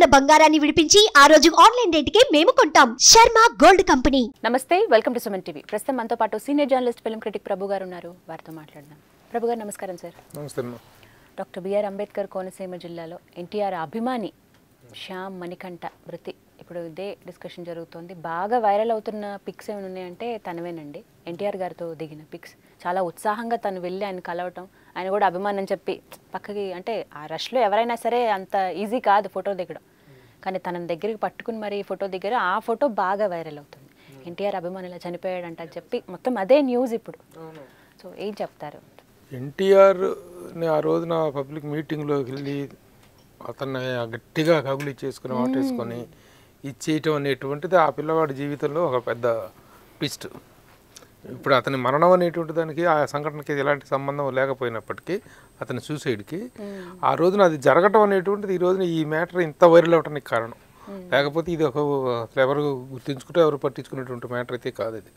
బంగారాన్ని విడిపించి ఆ రోజు ఆన్లైన్ రేటుకే మేము కొంటాం శర్మ గోల్డ్ కంపెనీ నమస్తే వెల్కమ్ టు సుమన్ టీవీ ప్రస్తుతం మనతో పాటు senior journalist film critic Prabhu garu ఉన్నారు వారితో మాట్లాడదాం ప్రభు గారు నమస్కారం సార్ నమస్తే అమ్మా డాక్టర్ బిఆర్ అంబేద్కర్ కోనసీమ జిల్లాలో ఎన్టీఆర్ అభిమాని శ్యామ్ మణికంఠ వృత్తి ఇప్పుడు ఇదే డిస్కషన్ జరుగుతోంది బాగా వైరల్ అవుతున్న పిక్స్ ఏమైనా ఉన్నాయంటే తనవేనండి ఎన్టీఆర్ గారితో దిగిన పిక్స్ చాలా ఉత్సాహంగా తను వెళ్ళి ఆయన కలవటం ఆయన కూడా అభిమానం చెప్పి పక్కకి అంటే ఆ రష్లో ఎవరైనా సరే అంత ఈజీ కాదు ఫోటో దిగడం కానీ తన దగ్గరికి పట్టుకుని మరి ఫోటో దిగారు ఆ ఫోటో బాగా వైరల్ అవుతుంది ఎన్టీఆర్ అభిమానులు ఇలా చనిపోయాడంట అని చెప్పి మొత్తం అదే న్యూస్ ఇప్పుడు సో ఏం చెప్తారు ఎన్టీఆర్ ఆ రోజున పబ్లిక్ మీటింగ్లోకి వెళ్ళి అతన్ని గట్టిగా కగులు ఇచ్చేసుకుని వాటేసుకొని ఇచ్చేయటం అనేటువంటిది ఆ పిల్లవాడి జీవితంలో ఒక పెద్ద ట్విస్ట్ ఇప్పుడు అతని మరణం అనేటువంటి దానికి ఆ సంఘటనకి ఎలాంటి సంబంధం లేకపోయినప్పటికీ అతని సూసైడ్కి ఆ రోజున అది జరగటం అనేటువంటిది ఈ రోజున ఈ మ్యాటర్ ఇంత వైరల్ అవడానికి కారణం లేకపోతే ఇది ఒక అసలు ఎవరు గుర్తించుకుంటే ఎవరు పట్టించుకునేటువంటి మ్యాటర్ అయితే కాదు ఇది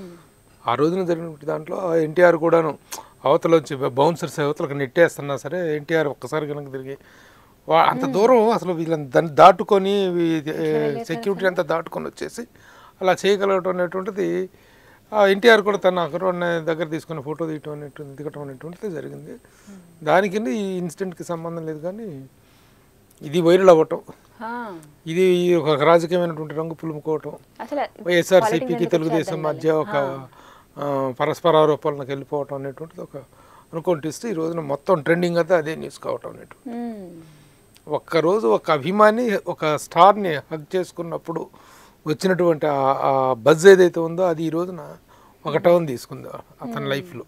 ఆ రోజున జరిగినటువంటి దాంట్లో ఎన్టీఆర్ కూడాను అవతల వచ్చి బౌన్సర్స్ అవతలకు నెట్టేస్తున్నా సరే ఎన్టీఆర్ ఒక్కసారి కనుక తిరిగి వా- అంత దూరం అసలు వీళ్ళని దాన్ని దాటుకొని సెక్యూరిటీ అంతా దాటుకొని వచ్చేసి అలా చేయగలగటం అనేటువంటిది ఆ ఎన్టీఆర్ కూడా తన అక్కడ దగ్గర తీసుకుని ఫోటో తీయటం అనేటువంటి దిగటం అనేటువంటిది జరిగింది దానికి ఈ ఇన్సిడెంట్కి సంబంధం లేదు కానీ ఇది వైరల్ అవ్వటం ఆ, ఇది ఒక రాజకీయమైనటువంటి రంగు పులుముకోవటం అసలు వైఎస్ఆర్సీపీకి తెలుగుదేశం మధ్య ఒక ఆ, పరస్పర ఆరోపణలకు వెళ్ళిపోవటం అనేటువంటిది ఒక అనుకుంటిస్తే ఈ రోజున మొత్తం ట్రెండింగ్ అంతా అదే న్యూస్ కావటం అనేటువంటి మ్మ్. ఒక్కరోజు ఒక అభిమాని ఒక స్టార్ని హక్ చేసుకున్నప్పుడు వచ్చినటువంటి ఆ- ఆ బజ్ ఏదైతే ఉందో అది ఈ రోజున ఒక టర్న్ తీసుకుంది అతని లైఫ్లో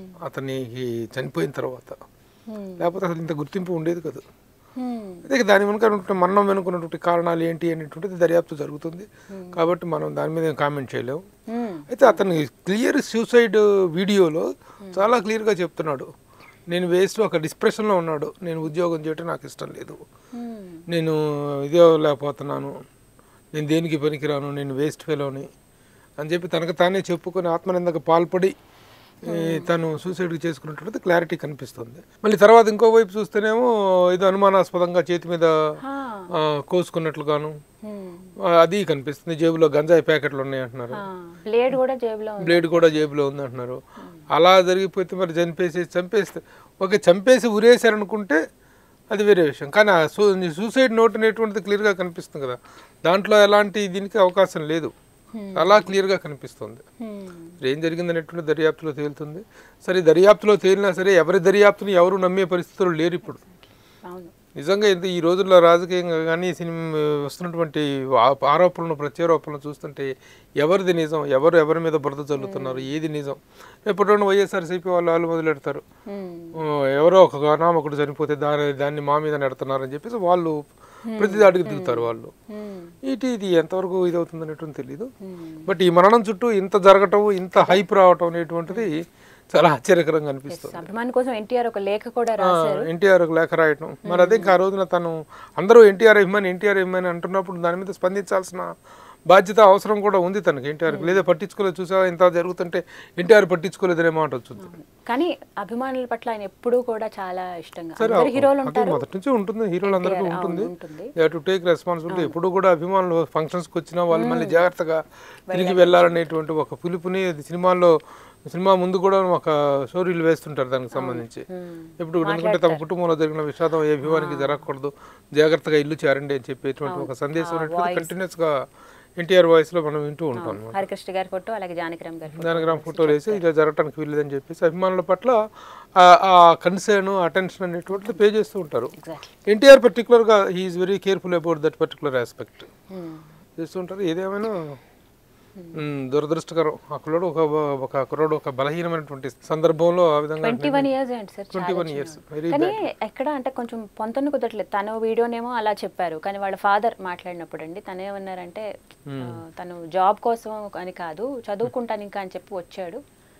అతనికి చనిపోయిన తర్వాత లేకపోతే అసలు ఇంత గుర్తింపు ఉండేది కదా మ్మ్. అయితే దాని వెనుక ఉన్నటువంటి మరణం వెనుకున్నటువంటి కారణాలు ఏంటి అనేటువంటిది దర్యాప్తు జరుగుతుంది కాబట్టి మనం దాని మీద ఏం కామెంట్ చేయలేము మ్మ్. అయితే అతని క్లియర్ సూసైడ్ వీడియోలో చాలా క్లియర్గా చెప్తున్నాడు నేను వేస్ట్ ఒక డిస్ప్రెషన్లో ఉన్నాడు నేను ఉద్యోగం చేయటం నాకు ఇష్టం లేదు మ్మ్. నేను ఇదే లేకపోతున్నాను నేను దేనికి పనికిరాను నేను వేస్ట్ ఫెలోని అని చెప్పి తనకు తానే చెప్పుకొని ఆత్మనిందకు పాల్పడి ఈ, తను సూసైడ్ చేసుకున్నటువంటిది క్లారిటీ కనిపిస్తుంది మళ్ళీ తర్వాత ఇంకో వైపు చూస్తేనేమో ఇది అనుమానాస్పదంగా చేతి మీద ఆ. ఆ, కోసుకున్నట్లుగాను మ్మ్. ఆ, అది కనిపిస్తుంది జేబులో గంజాయి ప్యాకెట్లు ఉన్నాయి అంటున్నారు ఆ, బ్లేడ్ కూడా జేబులో ఉంది బ్లేడ్ కూడా జేబులో ఉంది అంటున్నారు అలా జరిగిపోతే మరి చంపేసి చంపేస్తే ఓకే చంపేసి ఉరేశారనుకుంటే అది వేరే విషయం కానీ ఆ సూ సూసైడ్ నోట్ అనేటువంటిది క్లియర్గా కనిపిస్తుంది కదా దాంట్లో ఎలాంటి దీనికి అవకాశం లేదు అలా క్లియర్గా కనిపిస్తుంది మ్మ్. మరి ఏం జరిగింది అనేటువంటి దర్యాప్తులో తేలుతుంది సరే దర్యాప్తులో తేలినా సరే ఎవరి దర్యాప్తుని ఎవరు నమ్మే పరిస్థితులు లేరు ఇప్పుడు అవును నిజంగా ఇంత ఈ రోజుల్లో రాజకీయంగా కానీ సినిమా వస్తున్నటువంటి ఆ- ఆరోపణలు ప్రత్యారోపణలు చూస్తుంటే ఎవరిది నిజం ఎవరు ఎవరి మీద బురద చల్లుతున్నారు ఏది నిజం ఎప్పుడైనా వైఎస్ఆర్సీపీ వాళ్ళు వాళ్ళు మొదలెడతారు మ్మ్. ఆ, ఎవరో ఒక అనామకుడు చనిపోతే దాని దాన్ని మా మీద నెడుతున్నారని చెప్పేసి వాళ్ళు ప్రతి దాడికి దిగుతారు వాళ్ళు మ్మ్. ఇటు ఇది ఎంతవరకు ఇది అవుతుంది అనేటువంటి తెలియదు బట్ ఈ మరణం చుట్టూ ఇంత జరగటం ఇంత హైప్ రావటం అనేటువంటిది చాలా ఆశ్చర్యకరంగా అనిపిస్తుంది అభిమాని కోసం ఎన్టీఆర్ ఒక లేఖ కూడా రాశారు ఎన్టీఆర్ లేఖ రాయటం మరి అదే ఇంకా ఆ రోజున తను అందరూ ఎన్టీఆర్ అభిమాని ఎన్టీఆర్ అభిమాని అంటున్నప్పుడు దాని మీద స్పందించాల్సిన బాధ్యత అవసరం కూడా ఉంది తనకి ఎన్టీఆర్ లేదా పట్టించుకోలేదు చూసా ఇంత జరుగుతుంటే ఎన్టీఆర్ పట్టించుకోలేదనే మాట వచ్చింది కానీ అభిమానుల పట్ల ఆయన ఎప్పుడూ కూడా చాలా ఇష్టంగా సరే అందరు హీరోలు అది ఉంటారు మొదటి నుంచి ఉంటుంది హీరోలు అందరికీ అవును, ఉంటుంది ఉంటుంది. టు టేక్ రెస్పాన్సిబిలిటీ ఎప్పుడు కూడా అభిమానులు ఫంక్షన్స్కి వచ్చినా వాళ్ళు మళ్ళీ జాగ్రత్తగా తిరిగి వెళ్ళాలనేటువంటి ఒక పిలుపుని అది సినిమాల్లో సినిమా ముందు కూడా ఒక స్టోరీలు వేస్తుంటారు దానికి సంబంధించి ఇప్పుడు కూడా ఎందుకంటే తమ కుటుంబంలో జరిగిన విషాదం ఏ అభిమానికి జరగకూడదు జాగ్రత్తగా ఇల్లు చేరండి అని చెప్పేటువంటి ఒక సందేశం అనేటువంటి కంటిన్యూస్ గా ఎన్టీఆర్ వాయిస్ లో మనం వింటూ ఉంటాం హరికృష్ణ గారి ఫోటో అలాగే జానకిరామ్ గారి ఫోటో దానిగ్రామ్ ఫోటోలు వేసి ఇలా జరగటానికి వీల్లేదని చెప్పేసి అభిమానుల పట్ల ఆ- ఆ కన్సర్న్ అటెన్షన్ అనేటువంటిది పే చేస్తూ ఉంటారు ఎగ్జాక్ట్లీ ఎన్టీఆర్ పర్టికులర్గా he is very careful about that particular aspect చేస్తుంటారు ఏదేమైనా మ్, దురదృష్టకరం ఆ కుర్రోడు ఒక ఒక కుర్రోడు ఒక బలహీనమైనటువంటి సందర్భంలో ఆ విధంగా ట్వంటీ వన్ ఇయర్స్ ఏంటి sir twenty one years very కానీ ఎక్కడ అంటే కొంచెం పొంతన కుదరట్లేదు తన వీడియోనేమో అలా చెప్పారు కానీ వాళ్ళ ఫాదర్ మాట్లాడినప్పుడు అండి తను ఏమన్నారంటే ఆ, తను జాబ్ కోసం అని కాదు చదువుకుంటాను ఇంకా అని చెప్పి వచ్చాడు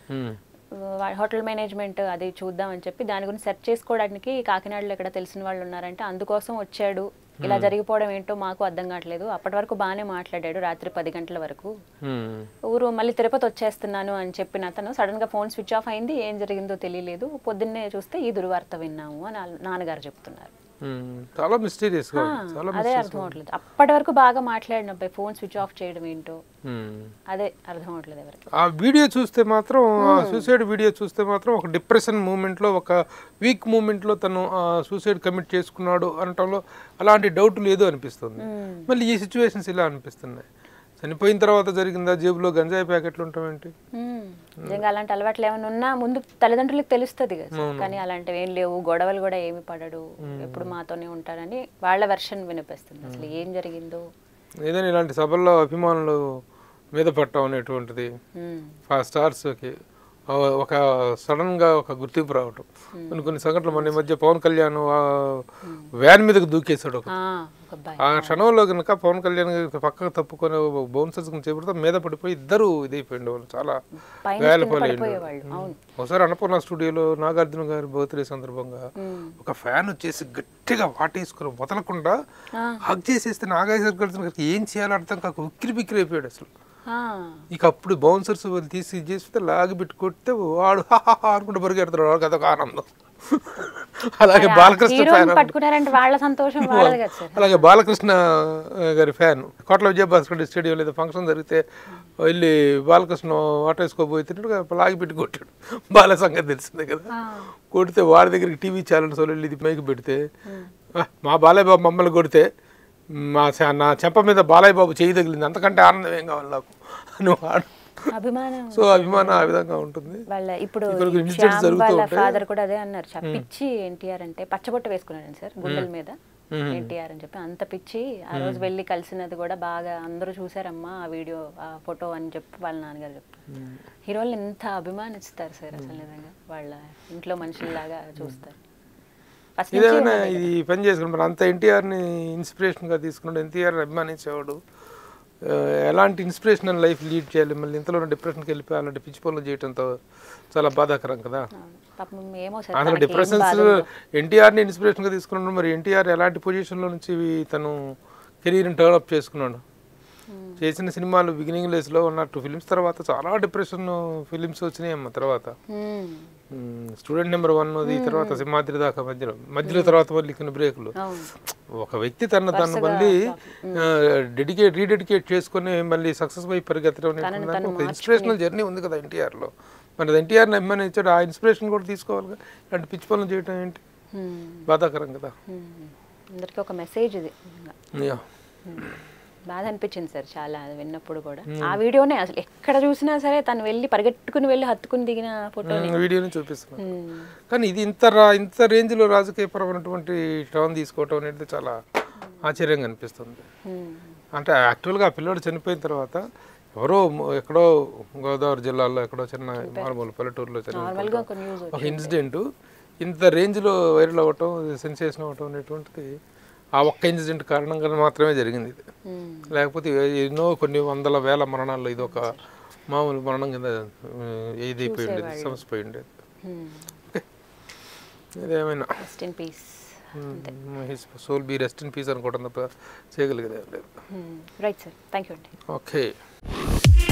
వా- హోటల్ మేనేజ్మెంట్ అది చూద్దాం అని చెప్పి దాని గురించి సెర్చ్ చేసుకోవడానికి కాకినాడలో ఇక్కడ తెలిసిన వాళ్ళు ఉన్నారంటే అందుకోసం వచ్చాడు ఇలా జరిగిపోవడం ఏంటో మాకు అర్థం కావట్లేదు అప్పటి వరకు బాగానే మాట్లాడాడు రాత్రి పది గంటల వరకు ఊరు మళ్ళీ తిరుపతి వచ్చేస్తున్నాను అని చెప్పిన అతను సడన్ గా ఫోన్ స్విచ్ ఆఫ్ అయింది ఏం జరిగిందో తెలియలేదు పొద్దున్నే చూస్తే ఈ దుర్వార్త విన్నాము అని వాళ్ళ నాన్నగారు చెప్తున్నారు ఉమ్, చాలా మిస్టీరియస్ గా ఉంది. చాలా అదే mysterious అర్థం అవట్లేదు అప్పటి వరకు బాగా మాట్లాడిన అబ్బాయి ఫోన్ స్విచ్ ఆఫ్ చేయడం ఏంటో ఉమ్. అదే అర్థం అవట్లేదు ఎవరికి ఆ వీడియో చూస్తే మాత్రం ఆ సూసైడ్ వీడియో చూస్తే మాత్రం ఒక డిప్రెషన్ మూమెంట్లో ఒక వీక్ మూమెంట్లో తను సూసైడ్ కమిట్ చేసుకున్నాడు అనటంలో అలాంటి డౌట్ లేదు అనిపిస్తుంది మళ్ళీ ఈ సిచ్యువేషన్స్ ఇలా అనిపిస్తున్నాయి చనిపోయిన తర్వాత జరిగిందా జేబులో గంజాయి ప్యాకెట్లు ఉంటామేంటి మ్మ్. నిజంగా అలాంటి అలవాట్లు ఏమైనా ఉన్నా ముందు తల్లిదండ్రులకు తెలుస్తుంది కదా సార్. కానీ అలాంటివి ఏం లేవు గొడవలు కూడా ఏమి పడడు ఎప్పుడు మాతోనే ఉంటాడని వాళ్ళ వెర్షన్ వినిపిస్తుంది అసలు ఏం జరిగిందో ఏదైనా ఇలాంటి సభల్లో అభిమానులు మీద పట్టడం అనేటువంటిది మ్మ్. ఫైవ్ స్టార్స్కి ఒక సడన్ గా ఒక గుర్తింపు రావటం కొన్ని కొన్ని సంఘటనలు మన ఈ మధ్య పవన్ కళ్యాణ్ ఆ వ్యాన్ మీదకి దూకేశాడు ఒక ఆ, ఒక అబ్బాయి ఆ క్షణంలో కనుక పవన్ కళ్యాణ్ గారు పక్కకు తప్పుకొని బౌన్సర్స్ చేపడితే మీద పడిపోయి ఇద్దరు ఇదైపోయింది వాళ్ళు చాలా పైన వేల కింద పాలైండు పడిపోయేవాళ్ళు అవును ఒకసారి అన్నపూర్ణ స్టూడియోలో నాగార్జున గారి బర్త్డే సందర్భంగా మ్మ్. ఒక ఫ్యాన్ వచ్చేసి గట్టిగా వాటేసుకుని వదలకుండా హక్ చేసేస్తే నాగార్జున గారికి ఏం చేయాలో అర్థం కాక ఉక్కిరి బిక్కిరి అయిపోయాడు అసలు ఆ, ఇక అప్పుడు బౌన్సర్స్ వాళ్ళు తీసి ఇది చేస్తే లాగి పెట్టి కొడితే వాడు హాహాహా అనుకుంటూ పరిగెడుతున్నాడు వాడికి అదొక ఆనందం అలాగే బాలకృష్ణ హీరోని ఫ్యాన్ పట్టుకున్నారంటే వాళ్ళ సంతోషం వాళ్ళది కదా సార్ అలాగే బాలకృష్ణ ఆ, గారి ఫ్యాన్ కోట్ల విజయభాస్కర్ స్టేడియం లేదా ఫంక్షన్ జరిగితే వెళ్ళి బాలకృష్ణ ఆటో వేసుకోబోతున్నాడు లాగి పెట్టి కొట్టాడు బాల సంగతి తెలిసిందే కదా కొడితే వాడి దగ్గరికి టీవీ ఛానల్స్ వాళ్ళు వెళ్ళి ఇది మైకి పెడితే "ఆ, మా బాలయ్య బాబు మమ్మల్ని కొడితే మా చ- నా చెంప మీద బాలయ్య బాబు చేయి తగిలింది అంతకంటే ఆనందం ఏం కావాలి నాకు నువ్వు వాడు అభిమానం సో అభిమానం ఆ విధంగా ఉంటుంది వాళ్ళ ఇప్పుడు ఇక్కడ ఈ incidents శ్యామ్ జరుగుతూ వాళ్ళ ఉంటాయి. ఫాదర్ కూడా అదే అన్నారు చ- పిచ్చి ఎన్టీఆర్ అంటే పచ్చబొట్ట వేసుకున్నాడు సార్ గుండెల మీద ఎన్టీఆర్ అని చెప్పి అంత పిచ్చి ఆ రోజు వెళ్ళి కలిసినది కూడా బాగా అందరూ చూసారమ్మా ఆ వీడియో ఆ ఫోటో అని చెప్పి వాళ్ళ నాన్నగారు చెప్పారు హీరోలు ఎంత అభిమానిస్తారు సార్ అసలు నిజంగా వాళ్ళ ఇంట్లో మనుషుల్లాగా చూస్తారు ఫస్ట్ నుంచి ఇదేమైనా ఇది పని చేసుకుని మరి అంత ఎన్టీఆర్ని ఇన్స్పిరేషన్గా తీసుకున్నాడు ఎన్టీఆర్ని అభిమానించేవాడు ఆ, ఎలాంటి ఇన్స్పిరేషనల్ లైఫ్ లీడ్ చేయాలి మళ్ళీ ఇంతలో డిప్రెషన్కి వెళ్ళిపోయి అలాంటి పిచ్చి పనులు చేయడంతో చాలా బాధాకరం కదా అవును. పాపం ఏమో సార్ అసలు తనకి ఏం డిప్రెషన్స్ బాధ ఉందో. ఎన్టీఆర్ని ఇన్స్పిరేషన్గా తీసుకున్నాడు మరి ఎన్టీఆర్ ఎలాంటి పొజిషన్లో నుంచి తను కెరీర్ని డెవలప్ చేసుకున్నాడు చేసిన సినిమాలు బిగినింగ్ లో ఉన్న టూ ఫిలిమ్స్ తర్వాత చాలా డిప్రెషన్ ఫిలిమ్స్ వచ్చినాయి అమ్మ తర్వాత మ్మ్. స్టూడెంట్ నెంబర్ వన్ అది తర్వాత సింహాద్రి దాకా మధ్యలో మధ్యలో తర్వాత మళ్ళీ కొన్ని బ్రేకులు అవును ఒక వ్యక్తి తన తను మళ్ళీ డెడికేట్ రీడెడికేట్ చేసుకొని మళ్ళీ సక్సెస్ వైపు పరిగెత్తడం అనేటువంటి ఒక ఇన్స్పిరేషనల్ జర్నీ ఉంది కదా ఎన్టీఆర్ లో మరి ఎన్టీఆర్ని అభిమానించాడు ఆ ఇన్స్పిరేషన్ కూడా తీసుకోవాలి కదా ఇలాంటి పిచ్చి పనులు చేయడం ఏంటి మ్మ్. బాధాకరం కదా మ్మ్. అందరికీ ఒక మెసేజ్ ఇది నిజంగా. యా. బాధ అనిపించింది సార్ చాలా అది విన్నప్పుడు కూడా ఆ వీడియోనే అసలు ఎక్కడ చూసినా సరే తను వెళ్ళి పరిగెట్టుకుని వెళ్ళి హత్తుకుని దిగిన ఫోటో ఉమ్, వీడియోని చూపిస్తున్నాను కానీ ఇది ఇంత రా ఇంత రేంజ్లో రాజకీయపరమైనటువంటి టర్న్ తీసుకోవటం అనేది చాలా ఆశ్చర్యంగా అనిపిస్తుంది అంటే యాక్చువల్గా ఆ పిల్లోడు చనిపోయిన తర్వాత ఎవరో మ- ఎక్కడో గోదావరి జిల్లాలో ఎక్కడో చిన్న మారుమూల పల్లెటూరులో నార్మల్గా చనిపోయిన ఒక న్యూస్ ఒక ఇన్సిడెంట్ ఇంత రేంజ్లో వైరల్ అవ్వటం సెన్సేషన్ అవ్వటం అనేటువంటిది ఆ ఒక్క ఇన్సిడెంట్ కారణంగా మాత్రమే జరిగింది ఇది లేకపోతే ఎన్నో కొన్ని వందల వేల మరణాల్లో ఇది ఒక మామూలు మరణం కింద ఏదైపోయి ఉండేది సమస్య పోయి ఉండేది ఓకే ఇదేమైనా rest in peace his soul be rest in peace అనుకోవడం తప్ప చేయగలిగేది ఏం లేదు రైట్ సార్ థ్యాంక్ యూ అండి ఓకే